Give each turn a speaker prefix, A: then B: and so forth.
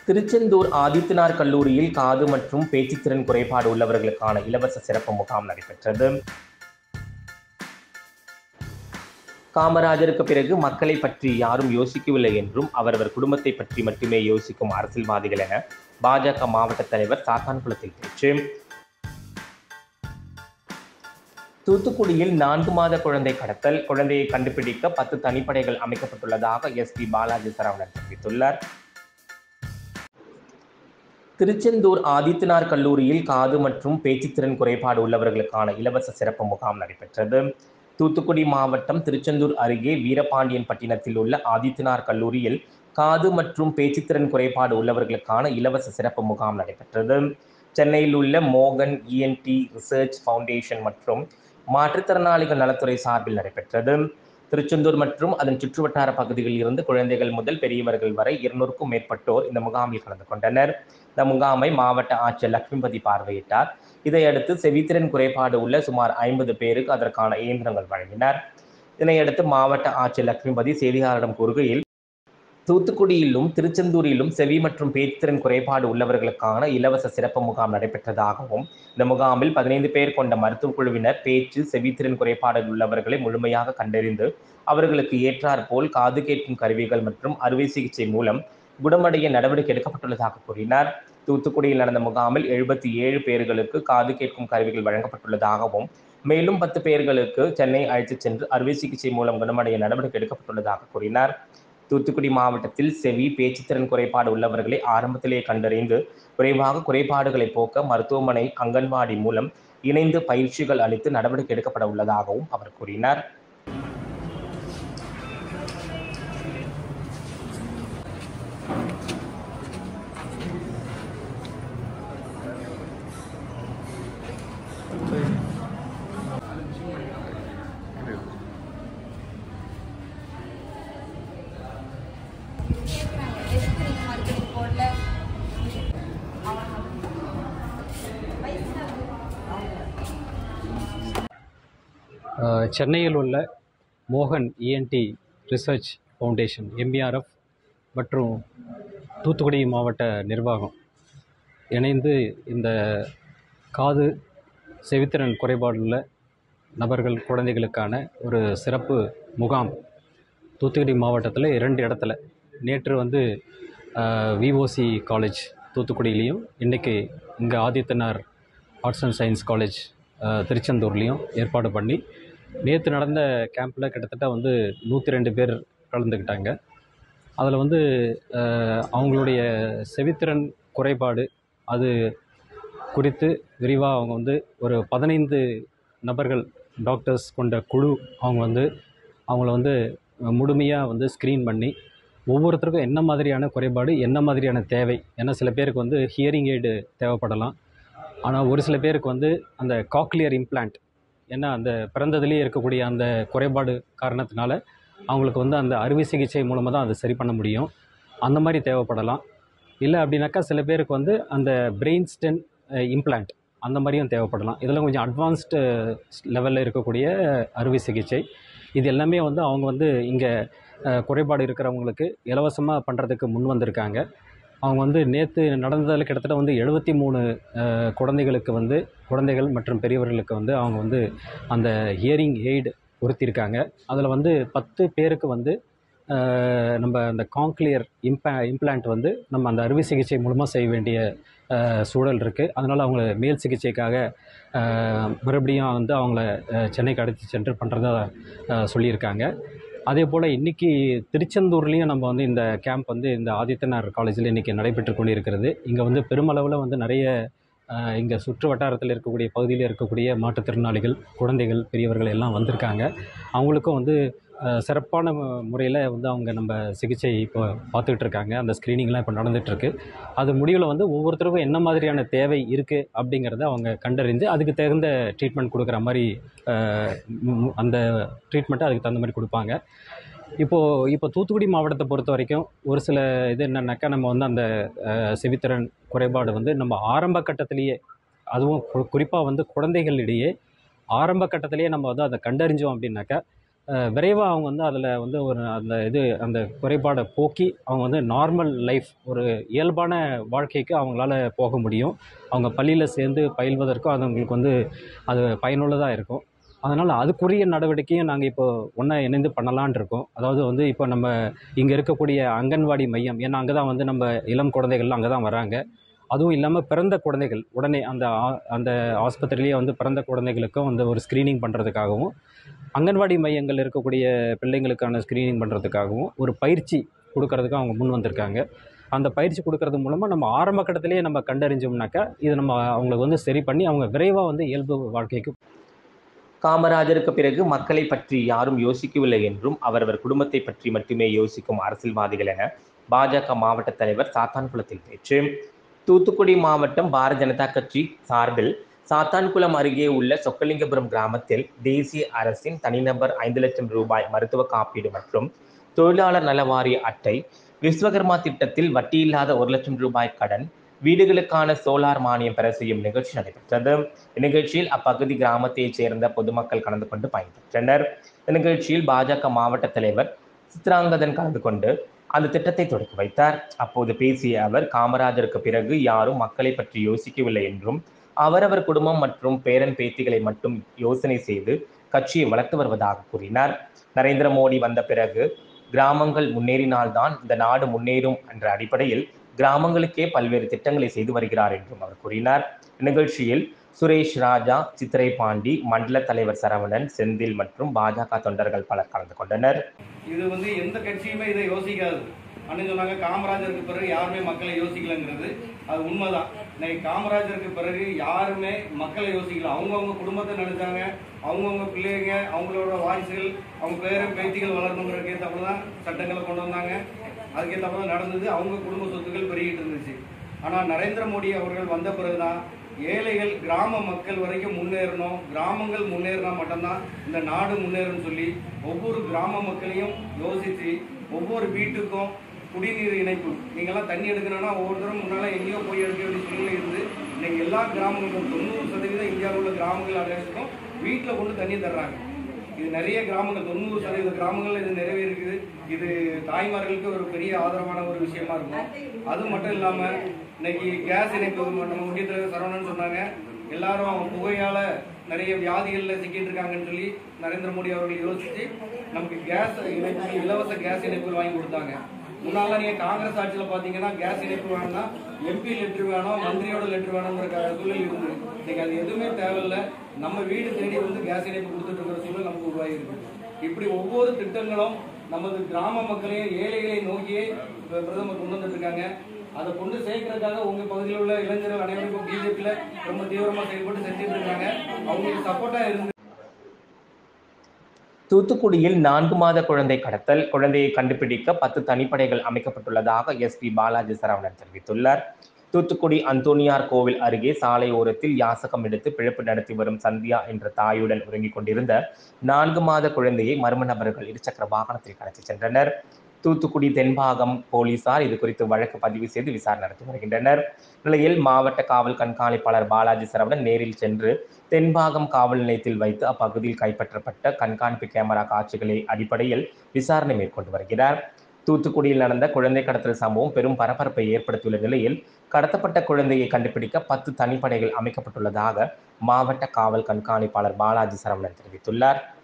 A: திருச்செந்தூர் ஆதித்தனார் கல்லூரியில் காது மற்றும் பேச்சுத்திறன் குறைபாடு உள்ளவர்களுக்கான இலவச சிறப்பு முகாம் நடைபெற்றது காமராஜருக்கு பிறகு மக்களை பற்றி யாரும் யோசிக்கவில்லை என்றும் அவரவர் குடும்பத்தை பற்றி மட்டுமே யோசிக்கும் அரசியல்வாதிகள் என பாஜக மாவட்ட தலைவர் சாத்தான்குளத்தில் பேச்சு தூத்துக்குடியில் நான்கு மாத குழந்தை கடத்தல் குழந்தையை கண்டுபிடிக்க பத்து தனிப்படைகள் அமைக்கப்பட்டுள்ளதாக எஸ்பி பாலாஜி சரவணன் தெரிவித்துள்ளார் திருச்செந்தூர் ஆதித்தனார் கல்லூரியில் காது மற்றும் பேச்சுத்திறன் குறைபாடு உள்ளவர்களுக்கான இலவச சிறப்பு முகாம் நடைபெற்றது தூத்துக்குடி மாவட்டம் திருச்செந்தூர் அருகே வீரபாண்டியன் பட்டினத்தில் உள்ள ஆதித்தனார் கல்லூரியில் காது மற்றும் பேச்சுத்திறன் குறைபாடு உள்ளவர்களுக்கான இலவச சிறப்பு முகாம் நடைபெற்றது சென்னையில் உள்ள மோகன் இஎன்டி ரிசர்ச் ஃபவுண்டேஷன் மற்றும் மாற்றுத்திறனாளிகள் நலத்துறை சார்பில் நடைபெற்றது திருச்செந்தூர் மற்றும் அதன் சுற்றுவட்டார பகுதிகளில் இருந்து குழந்தைகள் முதல் பெரியவர்கள் வரை இருநூறுக்கும் மேற்பட்டோர் இந்த முகாமில் கலந்து கொண்டனர் இந்த முகாமை மாவட்ட ஆட்சியர் லட்சுமிபதி பார்வையிட்டார் இதையடுத்து செவித்திறன் குறைபாடு உள்ள சுமார் ஐம்பது பேருக்கு அதற்கான இயந்திரங்கள் வழங்கினார் இதனையடுத்து மாவட்ட ஆட்சியர் லட்சுமிபதி செய்தியாளரிடம் கூறுகையில் தூத்துக்குடியிலும் திருச்செந்தூரிலும் செவி மற்றும் பேச்சுத்திறன் குறைபாடு உள்ளவர்களுக்கான இலவச சிறப்பு முகாம் நடைபெற்றதாகவும் இந்த முகாமில் பதினைந்து பேர் கொண்ட மருத்துவ குழுவினர் பேச்சு செவித்திறன் குறைபாடு உள்ளவர்களை முழுமையாக கண்டறிந்து அவர்களுக்கு ஏற்றாற்போல் காது கேட்கும் கருவிகள் மற்றும் அறுவை சிகிச்சை மூலம் குணமடைய நடவடிக்கை எடுக்கப்பட்டுள்ளதாக கூறினார் தூத்துக்குடியில் நடந்த முகாமில் எழுபத்தி ஏழு பேர்களுக்கு காது கேட்கும் கருவிகள் வழங்கப்பட்டுள்ளதாகவும் மேலும் பத்து பேர்களுக்கு சென்னை அழைத்துச் சென்று அறுவை சிகிச்சை மூலம் குணமடைய நடவடிக்கை எடுக்கப்பட்டுள்ளதாக கூறினார் தூத்துக்குடி மாவட்டத்தில் செவி பேச்சுத்திறன் குறைபாடு உள்ளவர்களை ஆரம்பத்திலே கண்டறிந்து விரைவாக குறைபாடுகளை போக்க மருத்துவமனை அங்கன்வாடி மூலம் இணைந்து பயிற்சிகள் அளித்து நடவடிக்கை எடுக்கப்பட உள்ளதாகவும் அவர் கூறினார்
B: எதுக்கு நீங்க மறுபடியும் போடல
C: அஹ், சென்னையில் உள்ள மோகன் இஎன்டி ரிசர்ச் ஃபவுண்டேஷன் எம்பிஆர்எஃப் மற்றும் தூத்துக்குடி மாவட்ட நிர்வாகம் இணைந்து இந்த காது செவித்திறன் குறைபாடுள்ள நபர்கள் குழந்தைகளுக்கான ஒரு சிறப்பு முகாம் தூத்துக்குடி மாவட்டத்தில் இரண்டு இடத்துல நேற்று வந்து விஓசி காலேஜ் தூத்துக்குடியிலையும் இன்றைக்கி இங்கே Adithanar arts and science college ah, திருச்செந்தூர்லேயும் ஏற்பாடு பண்ணி நேற்று நடந்த கேம்பில் கிட்டத்தட்ட வந்து நூற்றி ரெண்டு பேர் கலந்துக்கிட்டாங்க அதில் வந்து அஹ், அவங்களுடைய செவித்திறன் குறைபாடு அது குறித்து விரிவாக அவங்க வந்து ஒரு பதினைந்து நபர்கள் டாக்டர்ஸ் கொண்ட குழு அவங்க வந்து அவங்கள வந்து முழுமையாக வந்து ஸ்க்ரீன் பண்ணி ஒவ்வொருத்தருக்கும் என்ன மாதிரியான குறைபாடு என்ன மாதிரியான தேவை ஏன்னா சில பேருக்கு வந்து ஹியரிங் எய்டு தேவைப்படலாம் ஆனால் ஒரு சில பேருக்கு வந்து அந்த காக்லியர் இம்ப்ளான்ட் ஏன்னா அந்த பிறந்ததுலேயே இருக்கக்கூடிய அந்த குறைபாடு காரணத்தினால அவங்களுக்கு வந்து அந்த அறுவை சிகிச்சை மூலமாக தான் அதை சரி பண்ண முடியும் அந்த மாதிரி தேவைப்படலாம் இல்லை அப்படின்னாக்கா சில பேருக்கு வந்து அந்த பிரெயின் ஸ்டென் இம்ப்ளான்ட் அந்த மாதிரியும் தேவைப்படலாம் இதெல்லாம் கொஞ்சம் அட்வான்ஸ்டு லெவலில் இருக்கக்கூடிய அறுவை சிகிச்சை இது எல்லாமே வந்து அவங்க வந்து இங்கே குறைபாடு இருக்கிறவங்களுக்கு இலவசமாக பண்ணுறதுக்கு முன் வந்திருக்காங்க அவங்க வந்து நேற்று நடந்ததில் கிட்டத்தட்ட வந்து எழுபத்தி மூணு குழந்தைகளுக்கு வந்து குழந்தைகள் மற்றும் பெரியவர்களுக்கு வந்து அவங்க வந்து அந்த ஹியரிங் எய்டு பொருத்தியிருக்காங்க அதில் வந்து பத்து பேருக்கு வந்து அஹ், நம்ம அந்த காங்க்ளியர் இம்பா இம்ப்ளான்ட் வந்து நம்ம அந்த அறுவை சிகிச்சை மூலமாக செய்ய வேண்டிய அஹ், சூழல் இருக்குது அதனால் அவங்கள மேல் சிகிச்சைக்காக அஹ், மறுபடியும் வந்து அவங்கள அஹ், சென்னைக்கு அழைத்து சென்று பண்ணுறதா சொல்லியிருக்காங்க அதே போல் இன்றைக்கி திருச்செந்தூர்லேயும் நம்ம வந்து இந்த கேம்ப் வந்து இந்த ஆதித்தனார் காலேஜில் இன்றைக்கி நடைபெற்று கொண்டிருக்கிறது இங்கே வந்து பெருமளவில் வந்து நிறைய அஹ், இங்கே சுற்று வட்டாரத்தில் இருக்கக்கூடிய பகுதியில் இருக்கக்கூடிய மாற்றுத்திறனாளிகள் குழந்தைகள் பெரியவர்கள் எல்லாம் வந்திருக்காங்க அவங்களுக்கும் வந்து அஹ், சிறப்பான முறையில் வந்து அவங்க நம்ம சிகிச்சை இப்போ பார்த்துக்கிட்டு இருக்காங்க அந்த ஸ்க்ரீனிங்லாம் இப்போ நடந்துகிட்ருக்கு அது முடிவில் வந்து ஒவ்வொருத்தருக்கும் என்ன மாதிரியான தேவை இருக்குது அப்படிங்கிறத அவங்க கண்டறிந்து அதுக்கு தகுந்த ட்ரீட்மெண்ட் கொடுக்குற மாதிரி அஹ், ம், அந்த ட்ரீட்மெண்ட்டை அதுக்கு தகுந்த மாதிரி கொடுப்பாங்க இப்போது இப்போ தூத்துக்குடி மாவட்டத்தை பொறுத்த வரைக்கும் ஒரு சில இது என்னன்னாக்கா நம்ம வந்து அந்த அஹ், செவித்திறன் குறைபாடு வந்து நம்ம ஆரம்ப கட்டத்திலேயே அதுவும் குறிப்பாக வந்து குழந்தைகளிடையே ஆரம்ப கட்டத்திலேயே நம்ம வந்து அதை கண்டறிஞ்சோம் அப்படின்னாக்கா விரைவாக அவங்க வந்து அதில் வந்து ஒரு அந்த இது அந்த குறைபாடை போக்கி அவங்க வந்து நார்மல் லைஃப் ஒரு இயல்பான வாழ்க்கைக்கு அவங்களால போக முடியும் அவங்க பள்ளியில் சேர்ந்து பயில்வதற்கும் அது அவங்களுக்கு வந்து அது பயனுள்ளதாக இருக்கும் அதனால் அதுக்குரிய நடவடிக்கையும் நாங்கள் இப்போ ஒன்றா இணைந்து பண்ணலான் இருக்கோம் அதாவது வந்து இப்போ நம்ம இங்கே இருக்கக்கூடிய அங்கன்வாடி மையம் ஏன்னா அங்கே தான் வந்து நம்ம இளம் குழந்தைகள்லாம் அங்கே தான் வராங்க அதுவும் இல்லாமல் பிறந்த குழந்தைகள் உடனே அந்த ஆ- அந்த ஆஸ்பத்திரியிலேயே வந்து பிறந்த குழந்தைகளுக்கும் வந்து ஒரு ஸ்க்ரீனிங் பண்ணுறதுக்காகவும் அங்கன்வாடி மையங்கள் இருக்கக்கூடிய பிள்ளைங்களுக்கான ஸ்க்ரீனிங் பண்ணுறதுக்காகவும் ஒரு பயிற்சி கொடுக்கறதுக்கு அவங்க முன் வந்திருக்காங்க அந்த பயிற்சி கொடுக்கறது மூலமாக நம்ம ஆரம்ப கட்டத்திலேயே நம்ம கண்டறிஞ்சோம்னாக்கா இது நம்ம அவங்களுக்கு வந்து சரி பண்ணி அவங்க விரைவாக வந்து இயல்பு வாழ்க்கைக்கு
A: காமராஜருக்கு பிறகு மக்களை பற்றி யாரும் யோசிக்கவில்லை என்றும் அவரவர் குடும்பத்தை பற்றி மட்டுமே யோசிக்கும் அரசியல்வாதிகள் என பாஜக மாவட்ட தலைவர் சாத்தான்குளத்தில் பேச்சு தூத்துக்குடி மாவட்டம் பாரதிய ஜனதா கட்சி சார்பில் சாத்தான்குளம் அருகே உள்ள சொக்கலிங்கபுரம் கிராமத்தில் தேசிய அரசின் தனிநபர் ஐந்து லட்சம் ரூபாய் மருத்துவ காப்பீடு மற்றும் தொழிலாளர் நல வாரிய அட்டை விஸ்வகர்மா திட்டத்தில் வட்டியில்லாத ஒரு லட்சம் ரூபாய் கடன் வீடுகளுக்கான சோலார் மானியம் பெற செய்யும் நிகழ்ச்சி நடைபெற்றது இந்நிகழ்ச்சியில் அப்பகுதி கிராமத்தைச் சேர்ந்த பொதுமக்கள் கலந்து கொண்டு பயன்பெற்றனர் இந்நிகழ்ச்சியில் பாஜக மாவட்ட தலைவர் சித்ராங்கதன் கலந்து கொண்டு அந்த திட்டத்தை தொடங்கி வைத்தார் அப்போது பேசிய அவர் காமராஜருக்கு பிறகு யாரும் மக்களை பற்றி யோசிக்கவில்லை என்றும் அவரவர் குடும்பம் மற்றும் பேரன் பேத்திகளை மட்டும் யோசனை செய்து கட்சியை வளர்த்து வருவதாக கூறினார் நரேந்திர மோடி வந்த பிறகு கிராமங்கள் முன்னேறினால்தான் இந்த நாடு முன்னேறும் என்ற அடிப்படையில் கிராமங்களுக்கே பல்வேறு திட்டங்களை செய்து வருகிறார் என்றும் அவர் கூறினார் நிகழ்ச்சியில் சுரேஷ் ராஜா சித்திரை பாண்டி மண்டல தலைவர் சரவணன் செந்தில் மற்றும் பாஜக தொண்டர்கள் பலர் கலந்து கொண்டனர்
D: இது வந்து எந்த கட்சியுமே இதை யோசிக்காது அண்ணன் சொன்னாங்க காமராஜருக்கு பிறகு யாருமே மக்களை யோசிக்கலங்கிறது அது உண்மைதான் இன்னைக்கு காமராஜருக்கு பிறகு யாருமே மக்களை யோசிக்கல அவங்கவுங்க குடும்பத்தை நினைச்சாங்க அவங்கவுங்க பிள்ளைங்க அவங்களோட வாரிசுகள் அவங்க பேரன் பேத்திகள் வளரணுங்கிறதுக்கு ஏற்றப்பட தான் சட்டங்களை கொண்டு வந்தாங்க அதுக்கேற்றப்பட தான் நடந்தது அவங்க குடும்ப சொத்துக்கள் பெருகிட்டு இருந்துச்சு ஆனால் நரேந்திர மோடி அவர்கள் வந்த பிறகுதான் ஏழைகள் கிராம மக்கள் வரைக்கும் முன்னேறணும் கிராமங்கள் முன்னேறினா மட்டும்தான் இந்த நாடு முன்னேறும்னு சொல்லி ஒவ்வொரு கிராம மக்களையும் யோசித்து ஒவ்வொரு வீட்டுக்கும் குடிநீர் இணைப்பு நீங்கள்லாம் தண்ணி எடுக்கணும்னா ஒவ்வொருத்தரும் முன்னால எங்கேயோ போய் எடுக்க வேண்டிய சூழ்நிலை இருந்து இன்னைக்கு எல்லா கிராமங்களுக்கும் தொண்ணூறு சதவீதம் இந்தியாவில் உள்ள கிராமங்கள் அனைத்துக்கும் வீட்டில் கொண்டு தண்ணி தர்றாங்க இது நிறைய கிராமங்கள் தொண்ணூறு சதவீத கிராமங்கள் இது நிறைவேறிருக்குது இது தாய்மார்களுக்கு ஒரு பெரிய ஆதரவான ஒரு விஷயமா இருக்கும் அது மட்டும் இல்லாம இன்னைக்கு கேஸ் இணைப்பு நம்ம முக்கிய தலைவர் சரவணன் சொன்னாங்க எல்லாரும் புகையால நிறைய வியாதிகள்ல சிக்கிட்டு இருக்காங்கன்னு சொல்லி நரேந்திர மோடி அவர்கள் யோசிச்சு நமக்கு கேஸ் இணைப்பு இலவச கேஸ் இணைப்பு வாங்கி கொடுத்தாங்க முன்னால நீங்க காங்கிரஸ் ஆட்சியில பாத்தீங்கன்னா கேஸ் இணைப்பு வேணும்னா எம்பி லெட்டர் வேணும் மந்திரியோட லெட்டர் வேணுங்கிற க- சூழல் இருந்தது இன்னைக்கு அது எதுவுமே தேவையில்ல நம்ம வீடு தேடி வந்து கேஸ் இணைப்பு கொடுத்துட்டு இருக்கிற சூழல் நமக்கு உருவாகி இருக்கு இப்படி ஒவ்வொரு திட்டங்களும் நமது கிராம மக்களையும் ஏழைகளை நோக்கியே இப்ப பிரதமர் கொண்டு வந்துட்டு இருக்காங்க அதை கொண்டு சேர்க்கறதுக்காக உங்க பகுதியில் உள்ள இளைஞர்கள் அனைவருக்கும் பிஜேபியில ரொம்ப தீவிரமா செயல்பட்டு செஞ்சுட்டு இருக்காங்க அவங்களுக்கு சப்போர்ட்டா இருந்து
A: தூத்துக்குடியில் நான்கு மாத குழந்தை கடத்தல் குழந்தையை கண்டுபிடிக்க பத்து தனிப்படைகள் அமைக்கப்பட்டுள்ளதாக எஸ்பி பாலாஜி சரவணன் தெரிவித்துள்ளார் தூத்துக்குடி அந்தோனியார் கோவில் அருகே சாலை ஓரத்தில் யாசகம் எடுத்து பிழைப்பு நடத்தி வரும் சந்தியா என்ற தாயுடன் உறங்கிக் கொண்டிருந்த நான்கு மாத குழந்தையை மர்ம நபர்கள் இருசக்கர வாகனத்தில் கடத்தி சென்றனர் தூத்துக்குடி தென்பாகம் போலீசார் இது குறித்து வழக்கு பதிவு செய்து விசாரணை நடத்தி வருகின்றனர் நிலையில் மாவட்ட காவல் கண்காணிப்பாளர் பாலாஜி சரவணன் நேரில் சென்று தென்பாகம் காவல் நிலையத்தில் வைத்து அப்பகுதியில் கைப்பற்றப்பட்ட கண்காணிப்பு கேமரா காட்சிகளை அடிப்படையில் விசாரணை மேற்கொண்டு வருகிறார் தூத்துக்குடியில் நடந்த குழந்தை கடத்தல் சம்பவம் பெரும் பரபரப்பை ஏற்படுத்தியுள்ள நிலையில் கடத்தப்பட்ட குழந்தையை கண்டுபிடிக்க பத்து தனிப்படைகள் அமைக்கப்பட்டுள்ளதாக மாவட்ட காவல் கண்காணிப்பாளர் பாலாஜி சரவணன் தெரிவித்துள்ளார்